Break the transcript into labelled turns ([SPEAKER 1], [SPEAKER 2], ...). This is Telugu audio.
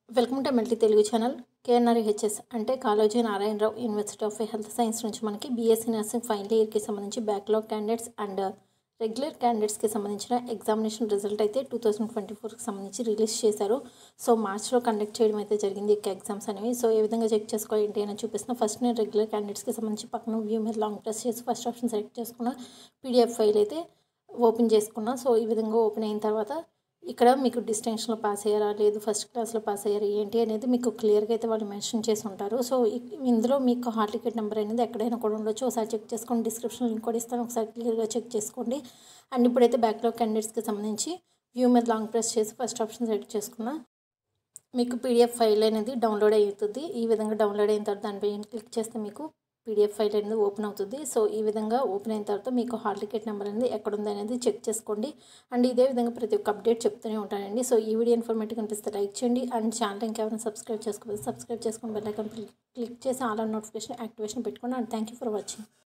[SPEAKER 1] welcome to multi Telugu channel KNR HS అంటే Kaloji Narayana Rao university of health science నుంచి మనకి బీఎస్సీ నర్సింగ్ ఫైనల్ ఇయర్కి సంబంధించి బ్యాక్లాగ్ క్యాండిడేట్స్ అండ్ రెగ్యులర్ క్యాండిడేట్స్కి సంబంధించిన ఎగ్జామినేషన్ రిజల్ట్ అయితే టూ థౌసండ్ ట్వంటీ ఫోర్కి సంబంధించి రిలీజ్ చేశారు సో మార్చ్లో కండక్ట్ చేయడం అయితే జరిగింది ఈ ఎగ్జామ్స్ అనేవి సో ఏ విధంగా చెక్ చేసుకోవాలి ఏంటి అని చూపిస్తున్నా ఫస్ట్ నేను రెగ్యులర్ క్యాండిడేట్స్కి సంబంధించి పక్కన వ్యూ మీద లాంగ్ ప్రెస్ చేసి ఫస్ట్ ఆప్షన్ సెలెక్ట్ చేసుకున్న పీడిఎఫ్ ఫైల్ అయితే ఓపెన్ చేసుకున్నా సో ఈ విధంగా ఓపెన్ అయిన తర్వాత ఇక్కడ మీకు డిస్టింక్షన్లో పాస్ అయ్యారా లేదు ఫస్ట్ క్లాస్లో పాస్ అయ్యారా ఏంటి అనేది మీకు క్లియర్గా అయితే వాళ్ళు మెన్షన్ చేసి ఉంటారు సో ఇ- ఇందులో మీకు హాల్ టికెట్ నెంబర్ అనేది ఎక్కడైనా కూడా ఉండొచ్చు ఒకసారి చెక్ చేసుకోండి డిస్క్రిప్షన్ లింక్ కూడా ఇస్తాను ఒకసారి క్లియర్గా చెక్ చేసుకోండి అండ్ ఇప్పుడైతే బ్యాక్లాగ్ క్యాండిడేట్స్కి సంబంధించి వ్యూ మీద లాంగ్ ప్రెస్ చేసి ఫస్ట్ ఆప్షన్ సెలెక్ట్ చేసుకున్నా మీకు పీడిఎఫ్ ఫైల్ అనేది డౌన్లోడ్ అవుతుంది ఈ విధంగా డౌన్లోడ్ అయిన తర్వాత దానిపై క్లిక్ చేస్తే మీకు పీడిఎఫ్ ఫైల్ అనేది ఓపెన్ అవుతుంది సో ఈ విధంగా ఓపెన్ అయిన తర్వాత మీకు హాల్ టికెట్ నెంబర్ అనేది ఎక్కడ ఉంది అనేది చెక్ చేసుకోండి అండ్ ఇదే విధంగా ప్రతి ఒక్క అప్డేట్ చెప్తూనే ఉంటానండి సో ఈ వీడియో ఇన్ఫర్మేటివ్ కనిపిస్తే లైక్ చేయండి అండ్ ఛానల్ ఇంకెవరైనా సబ్స్క్రైబ్ చేసుకోవాలి సబ్స్క్రైబ్ చేసుకుని బెల్ ఐకాన్ క్లిక్ చేసి ఆల్ నోటిఫికేషన్ యాక్టివేషన్ పెట్టుకోండి and thank you for watching